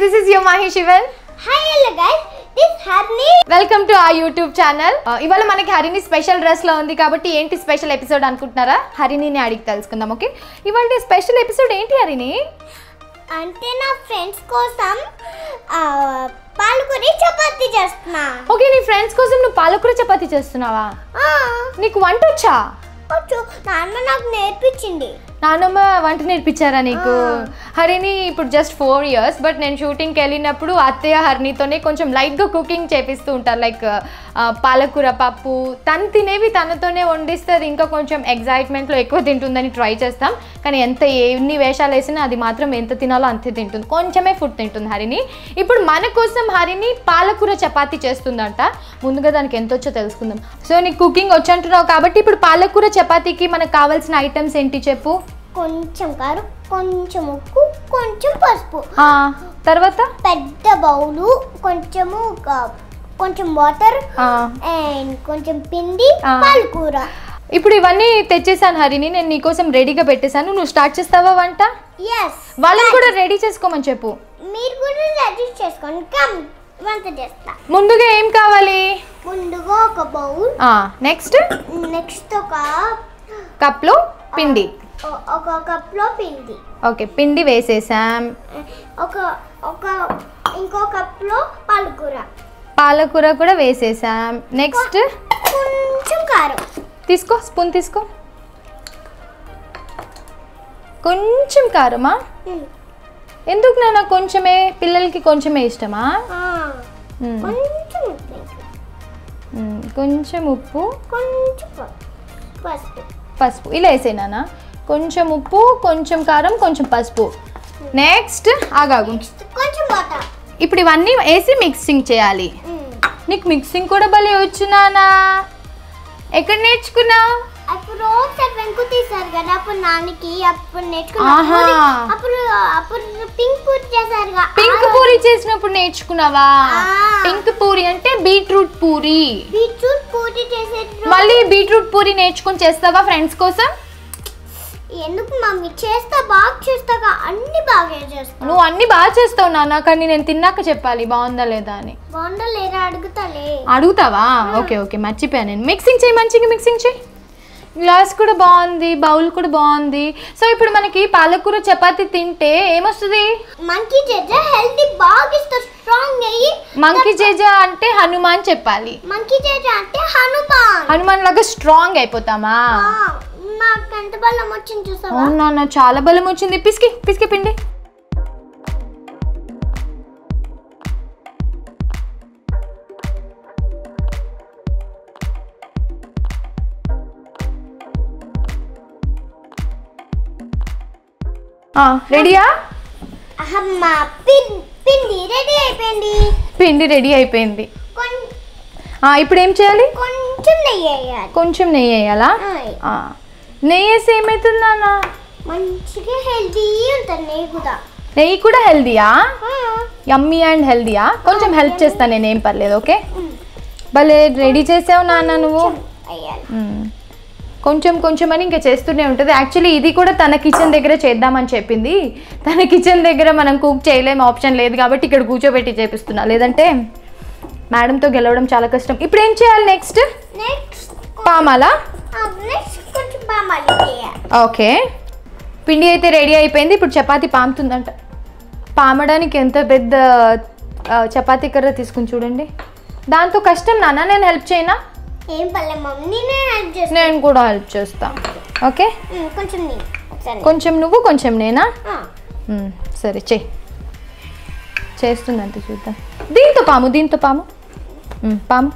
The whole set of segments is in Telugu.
This is your Mahi Shivan hi hello guys this Harini welcome to a YouTube channel ఇవాళ మనకి హరిని స్పెషల్ డ్రెస్ లో ఉంది కాబట్టి ఏంటి స్పెషల్ ఎపిసోడ్ అనుకుంటున్నారా హరిని అడిగి తెలుసుకుందాం ఓకే ఇవాళ స్పెషల్ ఎపిసోడ్ ఏంటి హరిని అంటే నా ఫ్రెండ్స్ కోసం ఆ, పాలకూరి చపాతీ చేస్తున్నా ఓకే నీ ఫ్రెండ్స్ కోసం నువ్వు పాలకూర చపాతీ చేస్తున్నావా ఆ, నీకు వంట వచ్చా వచ్చు నాన్న నాకు నేర్పించింది నానమ్మ వంట నేర్పించారా నీకు హరిని ఇప్పుడు జస్ట్ ఫోర్ ఇయర్స్ బట్ నేను షూటింగ్కి వెళ్ళినప్పుడు అత్తయ్య హరినితోనే కొంచెం లైట్గా కుకింగ్ చేపిస్తూ ఉంటారు లైక్ పాలకూర పప్పు తను తినేవి తనతోనే వండిస్తే అది ఇంకా కొంచెం ఎగ్జైట్మెంట్లో ఎక్కువ తింటుందని ట్రై చేస్తాం కానీ ఎంత ఎన్ని వేషాలు వేసినా అది మాత్రం ఎంత తినాలో అంతే తింటుంది కొంచెమే ఫుడ్ తింటుంది హరిని ఇప్పుడు మన కోసం హరిని పాలకూర చపాతీ చేస్తుందంట ముందుగా దానికి ఎంత వచ్చో తెలుసుకుందాం సో నీకు కుకింగ్ వచ్చి అంటున్నావు కాబట్టి ఇప్పుడు పాలకూర చపాతీకి మనకు కావాల్సిన ఐటమ్స్ ఏంటి చెప్పు కొంచెం కారు కొంచెం ఉప్పు కొంచెం పసుపు ఆ, తర్వాత పెద్ద బౌలు కొంచెము ఒక- కొంచెం వాటర్ ఆ, అండ్ కొంచెం పిండి ఆ. పాలకూర ఇప్పుడు ఇవన్నీ తెచ్చేసాను హరిని నేను నీకోసం రెడీగా పెట్టేశాను నువ్వు స్టార్ట్ చేస్తావా వంట ఎస్ వాళ్ళని కూడా రెడీ చేసుకోమని చెప్పు మీరు కూడా రెడీ చేసుకోండి కమ్ వంట చేస్తా ముందుగా ఏం కావాలి ముందుగా ఒక బౌల్ నెక్స్ట్ నెక్స్ట్ ఒక కప్లో పిండి ఒ- ఒక కప్లో పిండి ఓకే పిండి వేసేసాం ఒక ఒక ఇంకో కప్లో పాలకూర పాలకూర కూడా వేసేసాం నెక్స్ట్ కొంచెం కారం తీసుకో స్పూన్ తీసుకో కొంచెం కారమా ఉమ్. ఎందుకు నాన్న కొంచెమే పిల్లలకి కొంచెమే ఇష్టమా ఆ, మ్మ్. కొంచెం ఉప్పు ఇంకా. మ్మ్. కొంచెం ఉప్పు కొంచెం ప- పసుపు పసుపు ఇలా వేసేనా కొంచెం ఉప్పు కొంచెం కారం కొంచెం పసుపు నెక్స్ట్ ఆగాగు నెక్స్ట్ కొంచెం వాటర్ ఇప్పుడు ఇవన్నీ వేసి మిక్సింగ్ చేయాలి నీకు మిక్సింగ్ కూడా భలే వచ్చు నానా ఎక్కడ నేర్చుకున్నావు అప్పుడు ఒకసారి వెంకు తీశారు కదా అప్పుడు నాన్నకి అప్పుడు నేర్చుకున్నా ఆహా. పూరి- అప్పుడు అప్పుడు పింక్ పూరి చేశారుగా పింక్ పూరి చేసినప్పుడు నేర్చుకున్నావా ఆ. పింక్ పూరి అంటే బీట్రూట్ పూరి బీట్రూట్ పూరి చేసేటప్పుడు మళ్ళీ బీట్రూట్ పూరి నేర్చుకుని చేస్తావా ఫ్రెండ్స్ కోసం ఎందుకు మమ్మీ చేస్తా బాగా చేస్తాగా అన్ని బాగా చేస్తా నువ్వు అన్ని బాగా చేస్తావు నాన్న కానీ నేను తిన్నాక చెప్పాలి బాగుందా లేదా అని బాగుందా లేదా అడుగుతాలే అడుగుతావా ఓకే ఓకే మర్చిపోయాను నేను మిక్సింగ్ చేయి మంచిగా మిక్సింగ్ చేయి గ్లాస్ కూడా బాగుంది బౌల్ కూడా బాగుంది సో ఇప్పుడు మనకి పాలకూర చపాతి తింటే ఏమొస్తుంది మంకీ జడ్జ హెల్తీ బాగా ఇస్తారు స్ట్రాంగ్ అయ్యి మంకీ జేజ అంటే హనుమాన్ చెప్పాలి మంకీ జడ్జ అంటే హనుమాన్ హనుమాన్ లాగా స్ట్రాంగ్ అయిపోతామా ఆ, నాకు ఎంత బలం వచ్చింది చూసావా అవునా నా చాలా బలం వచ్చింది పిసికి పిసికి పిండి రెడీయా అమ్మ పిన్- పిండి రెడీ అయిపోయింది పిండి రెడీ అయిపోయింది కొం- ఆ, ఇప్పుడు ఏం చేయాలి కొంచెం నెయ్యి వేయాలి కొంచెం నెయ్యి వేయాలా ఆ, ఆ, నెయ్యి వేసి ఏమవుతుంది నాన్న మంచిగా హెల్తీ ఉంటుంది నెయ్యి కూడా నెయ్యి కూడా హెల్దీయా ఆ, యమ్మీ అండ్ హెల్దీయా కొంచెం హెల్ప్ చేస్తాను నేను ఏం పర్లేదు ఓకే ఉమ్, భలే రెడీ చేసావు నాన్న నువ్వు వేయాలి మ్మ్. కొంచెం కొంచెం అని ఇంకా చేస్తూనే ఉంటుంది యాక్చువల్లీ ఇది కూడా తన కిచెన్ దగ్గర చేద్దామని చెప్పింది తన కిచెన్ దగ్గర మనం కుక్ చేయలేం ఆప్షన్ లేదు కాబట్టి ఇక్కడ కూర్చోబెట్టి చేపిస్తున్నా లేదంటే మేడంతో గెలవడం చాలా కష్టం ఇప్పుడు ఏం చేయాలి నెక్స్ట్ నెక్స్ట్ పామాలా నెక్స్ట్ కొంచెం బాగా మళ్ళీ చేయాలి ఓకే పిండి అయితే రెడీ అయిపోయింది ఇప్పుడు చపాతీ పాముతుందంట పామడానికి ఎంత పెద్ద ఆ, చపాతీ కర్ర తీసుకుని చూడండి దాంతో కష్టం నాన్న నేను హెల్ప్ చేయనా ఏం పర్లేదు మమ్మీ నేను హెల్ప్ చేస్తాను నేను కూడా హెల్ప్ చేస్తా ఓకే ఉమ్, కొంచెం నేను ఒకసారి కొంచెం నువ్వు కొంచెం నేనా ఆ, మ్మ్, సరే చెయ్యి చేస్తుందంటే చూద్దాం దీంతో పాము దీంతో పాము మ్మ్, పాము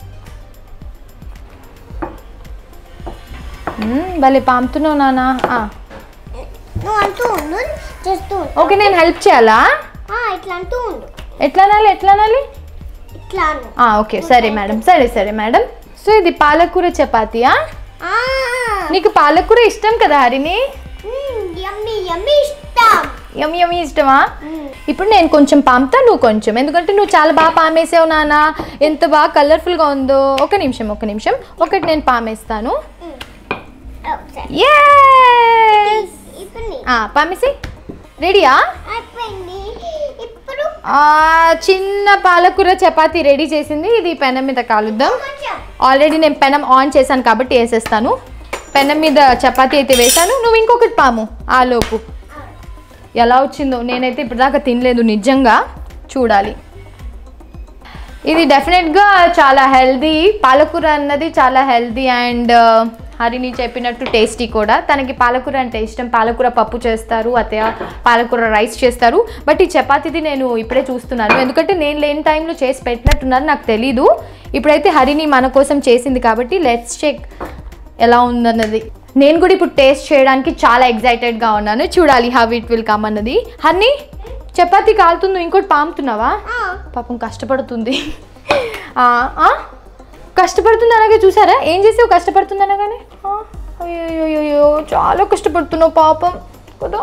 మ్మ్, భలే పాముతున్నావు నాన్న ఆ, నువ్వు అంటూ ఉండు చేస్తూ ఉండు ఓకే నేను హెల్ప్ చేయాలా ఆ, ఇట్లా అంటూ ఉండు ఎట్లా అనాలి ఎట్లా అనాలి ఇట్లా అను ఆ, ఓకే సరే మేడం సరే సరే మేడం సో ఇది పాలకూర చపాతీయా ఆ, నీకు పాలకూర ఇష్టం కదా హరిని ఉమ్, యమ్మీ యమ్మీ ఇష్టం యమ్ యమ్ ఇష్టమా ఉమ్, ఇప్పుడు నేను కొంచెం పాముతా నువ్వు కొంచెం ఎందుకంటే నువ్వు చాలా బాగా పామేసావు నాన్న ఎంత బాగా కలర్ఫుల్గా ఉందో ఒక నిమిషం ఒక నిమిషం ఒకటి నేను పామేస్తాను ఉమ్. ఒకసారి Yes! ఇప్పుడు నీ ఆ, పామేసి రెడీయా అయిపోయింది ఇప్పుడు ఆ, చిన్న పాలకూర చపాతీ రెడీ చేసింది ఇది పెనం మీద కాలుద్దాం కొంచెం ఆల్రెడీ నేను పెనం ఆన్ చేశాను కాబట్టి వేసేస్తాను పెనం మీద చపాతీ అయితే వేసాను నువ్వు ఇంకొకటి పాము ఆ లోపు ఎలా వచ్చిందో నేనైతే ఇప్పటిదాకా తినలేదు నిజంగా చూడాలి ఇది డెఫినెట్గా చాలా హెల్దీ పాలకూర అన్నది చాలా హెల్దీ అండ్ హరిని చెప్పినట్టు టేస్టీ కూడా తనకి పాలకూర అంటే ఇష్టం పాలకూర పప్పు చేస్తారు అత్తయ్య పాలకూర రైస్ చేస్తారు బట్ ఈ చపాతీది నేను ఇప్పుడే చూస్తున్నాను ఎందుకంటే నేను లేని టైంలో చేసి పెట్టినట్టున్నారు నాకు తెలీదు ఇప్పుడైతే హరిని మన కోసం చేసింది కాబట్టి లెట్స్ చెక్ ఎలా ఉందన్నది నేను కూడా ఇప్పుడు టేస్ట్ చేయడానికి చాలా ఎగ్జైటెడ్గా ఉన్నాను చూడాలి హౌ ఇట్ విల్ కమ్ అన్నది హర్ని చపాతీ కాలుతుంది ఇంకోటి పాముతున్నావా ఆ, పాపం కష్టపడుతుంది ఆ, ఆ? కష్టపడుతుంది అనగా చూసారా ఏం చేసావు కష్టపడుతుంది అనగానే ఆ, అయ్యయ్యో చాలా కష్టపడుతున్నావు పాపం కదా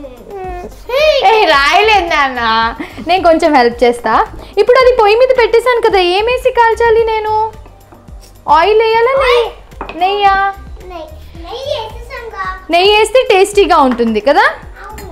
ఏ రాయలేదు నాన్న నేను కొంచెం హెల్ప్ చేస్తా ఇప్పుడు అది పొయ్యి మీద పెట్టేశాను కదా ఏమేసి కాల్చాలి నేను ఆయిల్ వేయాలా నెయ్యి నెయ్యా నెయ్యి నెయ్యి వేసేసాంగా నెయ్యి వేస్తే టేస్టీగా ఉంటుంది కదా అవును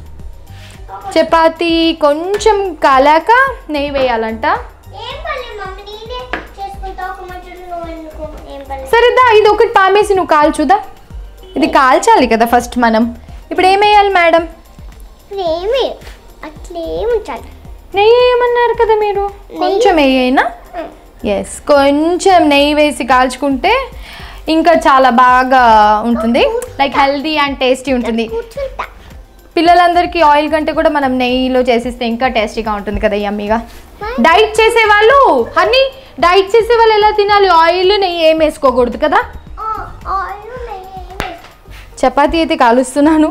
చపాతీ కొంచెం కాలాక నెయ్యి వేయాలంట ఏం పర్లేదు మమ్మీ నేనే చేసుకుంటా ఒక మధ్యలో నువ్వు ఎందుకు ఏం పర్లేదు సరేదా ఇది ఒకటి పామేసి నువ్వు కాల్చుదా ఇది కాల్చాలి కదా ఫస్ట్ మనం ఇప్పుడు ఏం వేయాలి మేడం ఇప్పుడు ఏమి అట్లేం ఉంచాలి నెయ్యి వేయమన్నారు కదా మీరు కొంచెం నెయ్యి అయినా ఎస్ కొంచెం నెయ్యి వేసి కాల్చుకుంటే ఇంకా చాలా బాగా ఉంటుంది లైక్ హెల్దీ అండ్ టేస్టీ ఉంటుంది కూర్చుంటా పిల్లలందరికీ ఆయిల్ కంటే కూడా మనం నెయ్యిలో చేసిస్తే ఇంకా టేస్టీగా ఉంటుంది కదా యమ్మీగా డైట్ చేసే వాళ్ళు హనీ డైట్ చేసే వాళ్ళు ఎలా తినాలి ఆయిల్ నెయ్యి ఏం వేసుకోకూడదు కదా ఆ, ఆయిల్ నెయ్యి ఏం వేసుకో. చపాతీ అయితే కాలుస్తున్నాను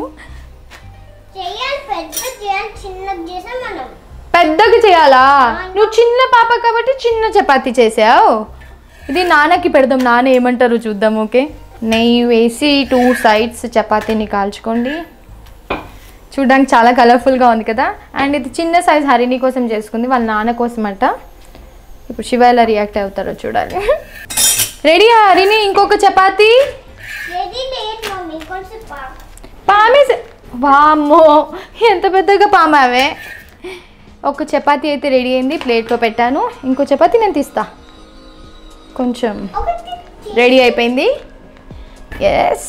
చేయాలి పెద్ద చేయాలి చిన్నది చేసాం మనం పెద్దగా చేయాలా నువ్వు చిన్న పాప కాబట్టి చిన్న చపాతీ చేసావు ఇది నాన్నకి పెడదాం నాన్న ఏమంటారు చూద్దాం ఓకే నెయ్యి వేసి టూ సైడ్స్ చపాతీని కాల్చుకోండి చూడడానికి చాలా కలర్ఫుల్గా ఉంది కదా అండ్ ఇది చిన్న సైజ్ హరిణి కోసం చేసుకుంది వాళ్ళ నాన్న కోసం అట ఇప్పుడు శివ ఎలా రియాక్ట్ అవుతారో చూడాలి రెడీ హరిణి ఇంకొక చపాతీ ఏది లేదు మమ్మీ కొంచెం పా- పామేస్ వామ్మో ఎంత పెద్దగా పామావే ఒక చపాతీ అయితే రెడీ అయింది ప్లేట్లో పెట్టాను ఇంకో చపాతీ నేను తీస్తా కొంచెం ఒకటి రెడీ అయిపోయింది ఎస్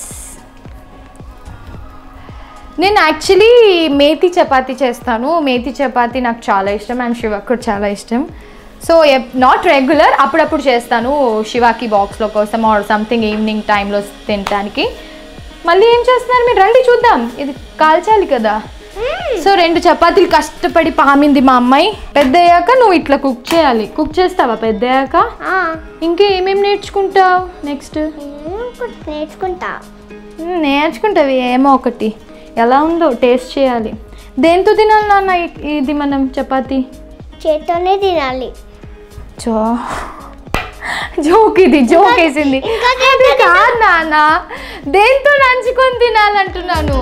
నేను యాక్చువల్లీ మేతి చపాతీ చేస్తాను మేతి చపాతీ నాకు చాలా ఇష్టం అండ్ శివకు కూడా చాలా ఇష్టం సో నాట్ రెగ్యులర్ అప్పుడప్పుడు చేస్తాను శివాకి బాక్స్లో కోసం ఆర్ సంథింగ్ ఈవినింగ్ టైంలో తినడానికి మళ్ళీ ఏం చేస్తున్నారు మీరు రండి చూద్దాం ఇది కాల్చాలి కదా సో రెండు చపాతీలు కష్టపడి పామింది మా అమ్మాయి పెద్ద అయ్యాక నువ్వు ఇట్లా కుక్ చేయాలి కుక్ చేస్తావా పెద్ద అయ్యాక ఆ, ఇంకా ఏమేమి నేర్చుకుంటావు నెక్స్ట్ నేను ఒకటి నేర్చుకుంటా నేర్చుకుంటావి ఏమో ఒకటి ఎలా ఉందో టేస్ట్ చేయాలి దేంతో తినాలి నాన్న ఇ- ఇది మనం చపాతి చేత్తోనే తినాలి చో జోక్ ఇది జోక్ వేసింది ఇంకా అది కాదు నాన్న దేంతో నంచుకొని తినాలంటున్నాను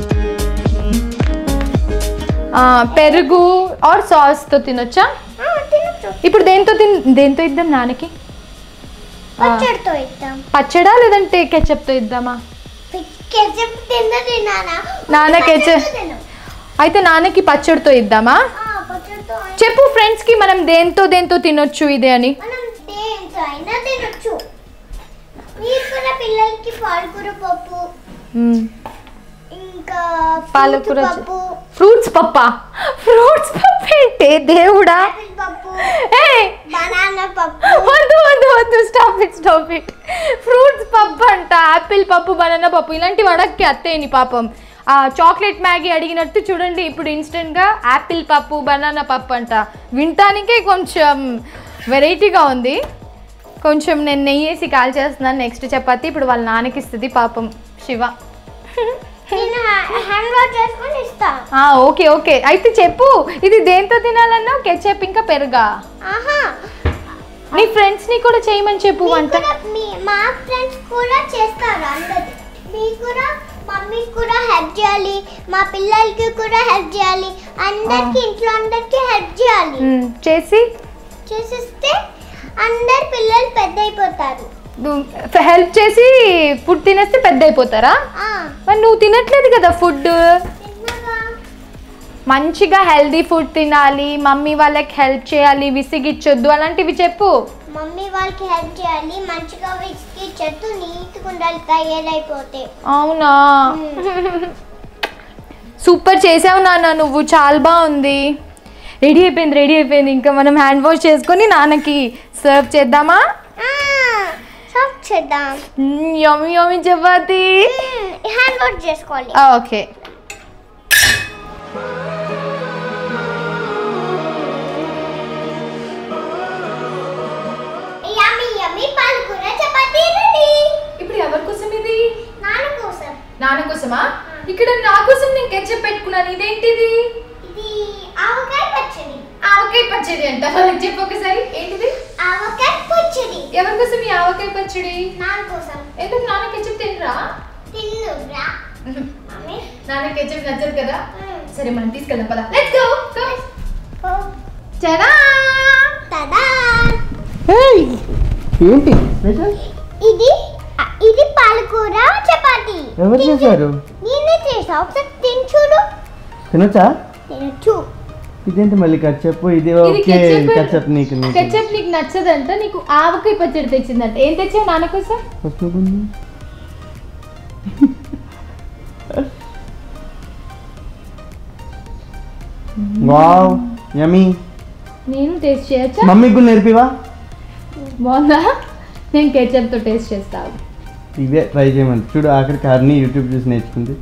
ఆ, పెరుగు ఆర్ సాస్తో తినొచ్చా ఆ, తినొచ్చు ఇప్పుడు దేంతో తిన్ దేంతో ఇద్దాం నాన్నకి ఆ, పచ్చడితో ఇద్దాం పచ్చడా లేదంటే కెచప్తో ఇద్దామా కెచప్ తిన్న తినానా నాన్న ketchup. పచ్చడితో తిను. అయితే నాన్నకి పచ్చడితో ఇద్దామా ఆ, పచ్చడితో అయినా- చెప్పు ఫ్రెండ్స్కి మనం దేంతో దేంతో తినొచ్చు ఇది అని మనం దేంతో అయినా తినొచ్చు మీరు కూడా పిల్లలకి పాలకూర పప్పు మ్మ్. ఇంకా పాలకూర ఫ్రూట్స్ చ- పప్పు ఫ్రూట్స్ పప్ప ఫ్రూట్స్ పప్పు ఏంటే దేవుడా ఆపిల్ పప్పు ఏయ్, బనానా పప్పు వద్దు వద్దు వద్దు stop it stop it fruits పప్పు అంట ఆపిల్ పప్పు బనానా పప్పు ఇలాంటి వడక్కి అత్తేని పాపం ఆ చాక్లెట్ మ్యాగీ అడిగినట్టు చూడండి ఇప్పుడు ఇన్స్టెంట్గా యాపిల్ పప్పు బనానా పప్పు అంట వినటానికే కొంచెం వెరైటీగా ఉంది కొంచెం నేను నెయ్యి వేసి కాల్ చేస్తున్నాను నెక్స్ట్ చపాతి ఇప్పుడు వాళ్ళ నాన్నకి ఇస్తుంది పాపం శివ నేను హ్యాండ్ వాష్ చేసుకొని ఇస్తా ఆ, ఓకే ఓకే అయితే చెప్పు ఇది దేంతో తినాలన్నావు కెచప్ ఇంకా పెరుగా ఆహా నీ ఫ్రెండ్స్ని కూడా చేయమని చెప్పు మీకు వంట కూడా మీ మా ఫ్రెండ్స్ కూడా చేస్తారు అందరు మీకు కూడా మమ్మీకి కూడా హెల్ప్ చేయాలి మా పిల్లలకి కూడా హెల్ప్ చేయాలి అందరికి ఇంట్లో అందరికి హెల్ప్ చేయాలి మ్మ్, చేసి చేసిస్తే అందరు పిల్లలు పెద్ద అయిపోతారు హెల్ప్ చేసి ఫుడ్ తినేస్తే పెద్ద అయిపోతారా ఆ, మరి నువ్వు తినట్లేదు కదా ఫుడ్ తిన్నగా మంచిగా హెల్దీ ఫుడ్ తినాలి మమ్మీ వాళ్ళకి హెల్ప్ చేయాలి విసిగిచ్చొద్దు అలాంటివి చెప్పు మమ్మీ వాళ్ళకి హెల్ప్ చేయాలి మంచిగా విసికి చెట్టు నీట్గా ఉండాలి తయారైపోతే అవునా సూపర్ చేసావు నాన్న నువ్వు చాలా బాగుంది రెడీ అయిపోయింది రెడీ అయిపోయింది ఇంకా మనం హ్యాండ్ వాష్ చేసుకొని నాన్నకి సర్వ్ చేద్దామా సర్వ్ చేద్దాం yummy yummy chapati hand wash చేసుకోవాలి ఓకే యమ్మి యమ్మి పాలకూర చపాతీ రెడీ ఇప్పుడు ఎవరి కోసం ఇది నాన్న కోసం నాన్న కోసమా ఇక్కడ నా కోసం నేను కెచ్చప్ పెట్టుకున్నాను ఇదేంటిది ఇది ఆవకాయ పచ్చడి ఆవకాయ పచ్చడి అంట వాళ్ళకి చెప్పు ఒకసారి ఏంటిది ఆవకాయ పచ్చడి ఎవరి కోసం ఈ ఆవకాయ పచ్చడి నాన్న కోసం ఎందుకు నాన్న కెచ్చప్ తినరా తిన్నురా మమ్మీ నాన్న కెచ్చప్ నచ్చదు కదా మ్మ్. సరే మనం తీసుకెళ్దాం పద లెట్స్ గో ఓ, చరా తదా ఏంటి స్పెషల్ ఇది ఇది పాలకూర చపాతి ఎవరు చేశారు నేనే చేసా ఒకసారి తిని చూడు తినొచ్చా తినచ్చు ఇదేంటి మళ్ళీ కచ్చప్పు ఇది ఇది ఓకే ketchup. కచ్చప్ నీకు నీకు కెచ్చప్ నీకు నచ్చదంట నీకు ఆవకాయ పచ్చడి తెచ్చిందంట ఏం తెచ్చావు నాన్న కోసం ఫస్ట్ నువ్వు వావ్ యమీ నేను టేస్ట్ చేయొచ్చా మమ్మీకి కూడా నేర్పివా బాగుందా నేను కెచప్ తో టేస్ట్ చేస్తాను ఇవే ట్రై చేయమని చూడు ఆఖరికి హర్ని యూట్యూబ్ చూసి నేర్చుకుంది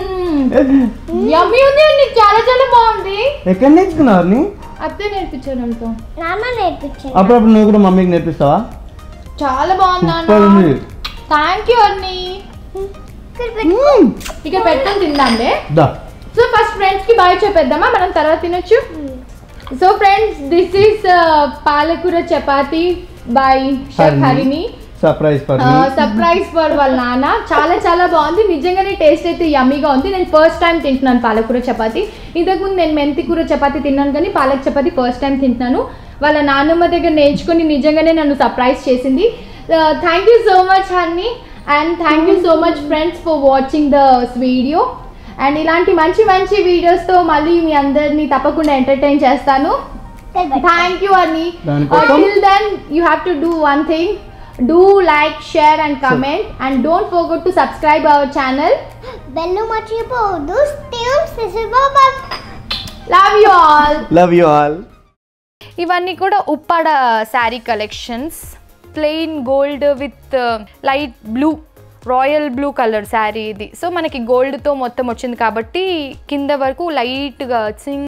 యమ్మీ ఉంది నీకు చాలా చాలా బాగుంది ఎక్కడ నేర్చుకున్నావు హర్ని అత్తే నేర్పించాను అనుకో నాన్న నేర్పించాను అప్పుడప్పుడు నువ్వు కూడా మమ్మీకి నేర్పిస్తావా చాలా బాగుంది సూపర్ ఉంది థ్యాంక్ యూ అన్ని ఇక్కడ పెట్టు. ఇక పెట్టుకొని తిందాంలే దా సో ఫస్ట్ ఫ్రెండ్స్ కి బాయ్ చెప్పేద్దామా మనం తర్వాత తినొచ్చు so friends this is palakura chapati by chef Harini surprise for surprise for వాళ్ళ నాన్న చాలా చాలా బాగుంది నిజంగానే టేస్ట్ అయితే యమ్మీగా ఉంది నేను ఫస్ట్ టైం తింటున్నాను పాలకూర చపాతి ఇంతకుముందు నేను మెంతి కూర చపాతి తిన్నాను కానీ పాలక్ చపాతి ఫస్ట్ టైం తింటున్నాను వాళ్ళ నాన్నమ్మ దగ్గర నేర్చుకొని నిజంగానే నన్ను సర్ప్రైజ్ చేసింది thank you so much Harini and thank you so much friends for watching the video and ఇలాంటి మంచి మంచి వీడియోస్తో మళ్ళీ మీ అందరినీ తప్పకుండా ఎంటర్టైన్ చేస్తాను ఇక్కడ పెట్టు. థ్యాంక్ యూ అని దానికోసం? Till then you have to do one thing do like share and comment and don't forget to subscribe our channel bell మర్చిపోవద్దు స్టీవ్ సిసిబాబా love you all love you all ఇవన్నీ కూడా Uppada sari collections plain gold with light blue royal blue colour sari ఇది సో మనకి గోల్డ్తో మొత్తం వచ్చింది కాబట్టి కింద వరకు లైట్గా సింగ్